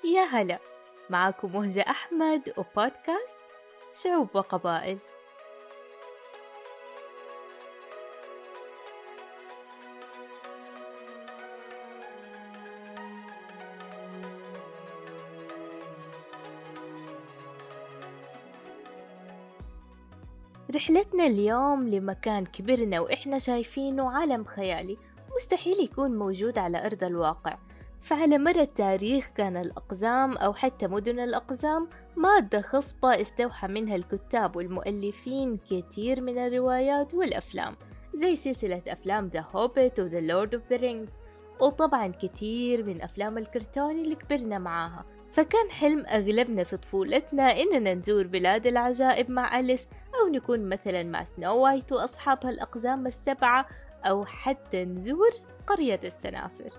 يا هلا معكم مهجة أحمد وبودكاست شعوب وقبائل رحلتنا اليوم لمكان كبرنا وإحنا شايفينه عالم خيالي مستحيل يكون موجود على أرض الواقع فعلى مر التاريخ كان الأقزام أو حتى مدن الأقزام مادة خصبة استوحى منها الكتاب والمؤلفين كثير من الروايات والأفلام زي سلسلة أفلام The Hobbit و The Lord of the Rings وطبعا كثير من أفلام الكرتون اللي كبرنا معاها فكان حلم أغلبنا في طفولتنا إننا نزور بلاد العجائب مع أليس أو نكون مثلا مع سنو وايت وأصحابها الأقزام السبعة أو حتى نزور قرية السنافر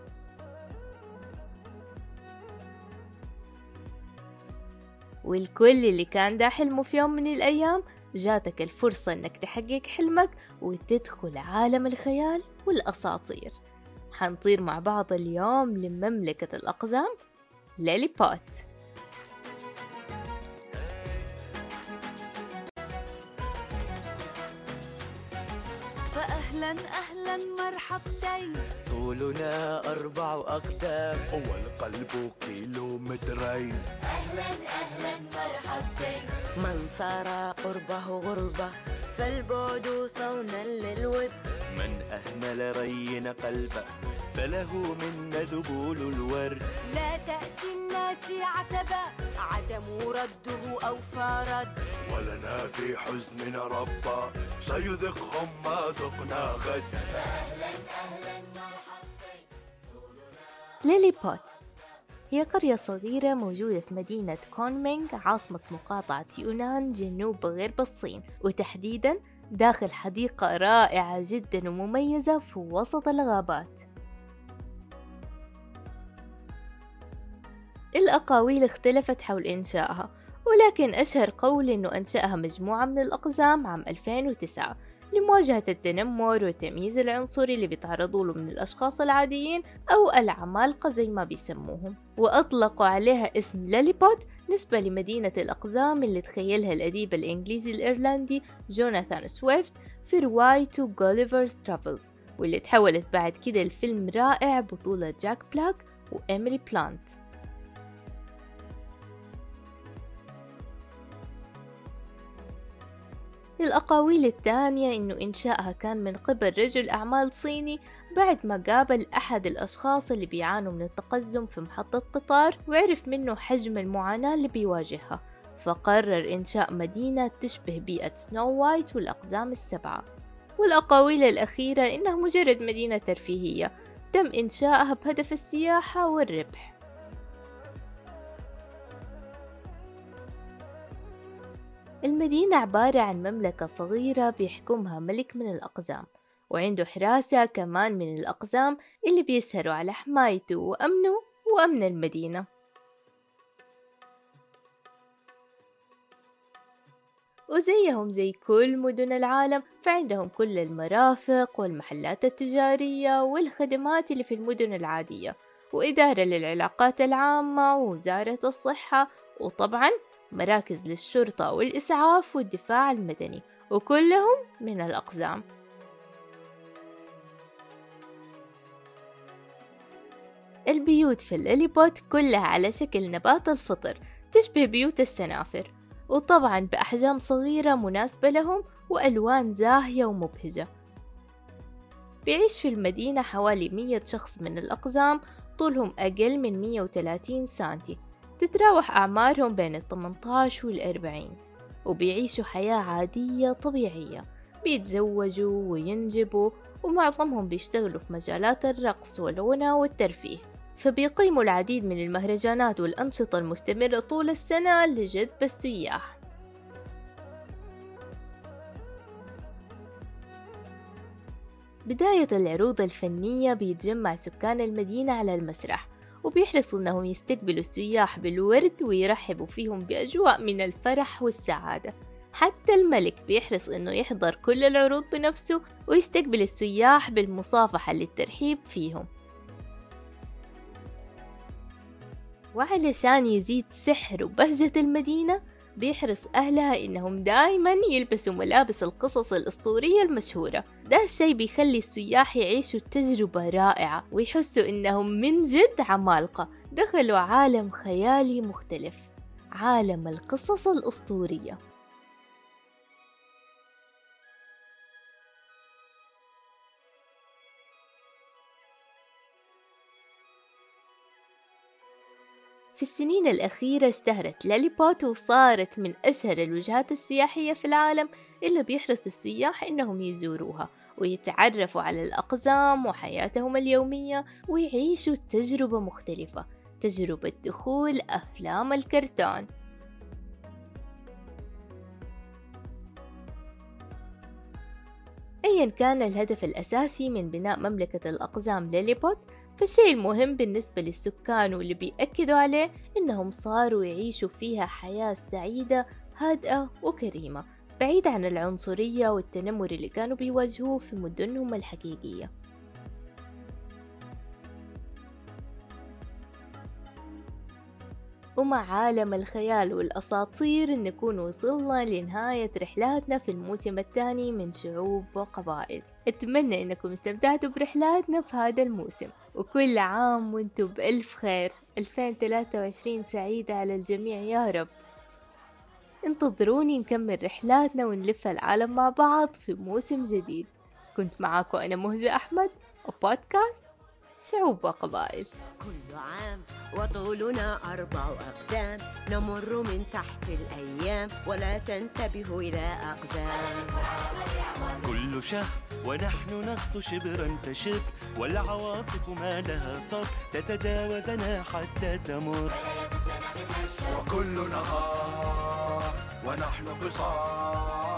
والكل اللي كان دا حلمه في يوم من الأيام جاتك الفرصة إنك تحقق حلمك وتدخل عالم الخيال والأساطير حنطير مع بعض اليوم لمملكة الأقزام ليلي بوت فأهلا أهلا مرحبتين طولنا أربع أقدام والقلب كيلومترين أهلا أهلا مرحبتين من صار قربه غربة فالبعد صونا للود من أهمل رين قلبه فله منا ذبول الورد لا تأتي الناس عتبا عدم رده أو فرد ولنا في حزننا ربا سيذقهم ما ذقنا غد أهلا أهلا مرحبتين ليلي بوت هي قرية صغيرة موجودة في مدينة كونمينغ عاصمة مقاطعة يونان جنوب غرب الصين وتحديدا داخل حديقة رائعة جدا ومميزة في وسط الغابات الأقاويل اختلفت حول إنشائها ولكن أشهر قول إنه أنشأها مجموعة من الأقزام عام 2009 لمواجهة التنمر والتمييز العنصري اللي بيتعرضوا له من الأشخاص العاديين أو العمالقة زي ما بيسموهم وأطلقوا عليها اسم لاليبوت نسبة لمدينة الأقزام اللي تخيلها الأديب الإنجليزي الإيرلندي جوناثان سويفت في روايته جوليفرز ترافلز واللي تحولت بعد كده لفيلم رائع بطولة جاك بلاك وإيميلي بلانت الأقاويل الثانية إنه إنشائها كان من قبل رجل أعمال صيني بعد ما قابل أحد الأشخاص اللي بيعانوا من التقزم في محطة قطار وعرف منه حجم المعاناة اللي بيواجهها فقرر إنشاء مدينة تشبه بيئة سنو وايت والأقزام السبعة والأقاويل الأخيرة إنها مجرد مدينة ترفيهية تم إنشائها بهدف السياحة والربح المدينة عبارة عن مملكة صغيرة بيحكمها ملك من الأقزام وعنده حراسة كمان من الأقزام اللي بيسهروا على حمايته وأمنه وأمن المدينة وزيهم زي كل مدن العالم فعندهم كل المرافق والمحلات التجارية والخدمات اللي في المدن العادية وإدارة للعلاقات العامة ووزارة الصحة وطبعا مراكز للشرطة والإسعاف والدفاع المدني وكلهم من الأقزام البيوت في الليليبوت كلها على شكل نبات الفطر تشبه بيوت السنافر وطبعا بأحجام صغيرة مناسبة لهم وألوان زاهية ومبهجة بيعيش في المدينة حوالي مية شخص من الأقزام طولهم أقل من 130 سنتي تتراوح أعمارهم بين ال 18 وال 40 وبيعيشوا حياة عادية طبيعية بيتزوجوا وينجبوا ومعظمهم بيشتغلوا في مجالات الرقص والغنى والترفيه فبيقيموا العديد من المهرجانات والأنشطة المستمرة طول السنة لجذب السياح بداية العروض الفنية بيتجمع سكان المدينة على المسرح وبيحرصوا أنهم يستقبلوا السياح بالورد ويرحبوا فيهم بأجواء من الفرح والسعادة حتى الملك بيحرص أنه يحضر كل العروض بنفسه ويستقبل السياح بالمصافحة للترحيب فيهم وعلشان يزيد سحر وبهجة المدينة بيحرص أهلها إنهم دايما يلبسوا ملابس القصص الأسطورية المشهورة ده الشي بيخلي السياح يعيشوا تجربة رائعة ويحسوا إنهم من جد عمالقة دخلوا عالم خيالي مختلف عالم القصص الأسطورية في السنين الأخيرة اشتهرت لاليبوت وصارت من أشهر الوجهات السياحية في العالم اللي بيحرص السياح إنهم يزوروها ويتعرفوا على الأقزام وحياتهم اليومية ويعيشوا تجربة مختلفة تجربة دخول أفلام الكرتون أيا كان الهدف الأساسي من بناء مملكة الأقزام ليليبوت فالشيء المهم بالنسبة للسكان واللي بيأكدوا عليه إنهم صاروا يعيشوا فيها حياة سعيدة هادئة وكريمة بعيد عن العنصرية والتنمر اللي كانوا بيواجهوه في مدنهم الحقيقية ومع عالم الخيال والأساطير نكون وصلنا لنهاية رحلاتنا في الموسم الثاني من شعوب وقبائل أتمنى أنكم استمتعتوا برحلاتنا في هذا الموسم وكل عام وانتم بألف خير 2023 سعيدة على الجميع يا رب انتظروني نكمل رحلاتنا ونلف العالم مع بعض في موسم جديد كنت معاكم أنا مهجة أحمد وبودكاست شعوب وقبائل كل عام وطولنا أربع أقدام نمر من تحت الأيام ولا تنتبه إلى أقزام كل شهر ونحن نخطو شبرا فشبر والعواصف ما لها صبر تتجاوزنا حتى تمر وكل نهار ونحن قصار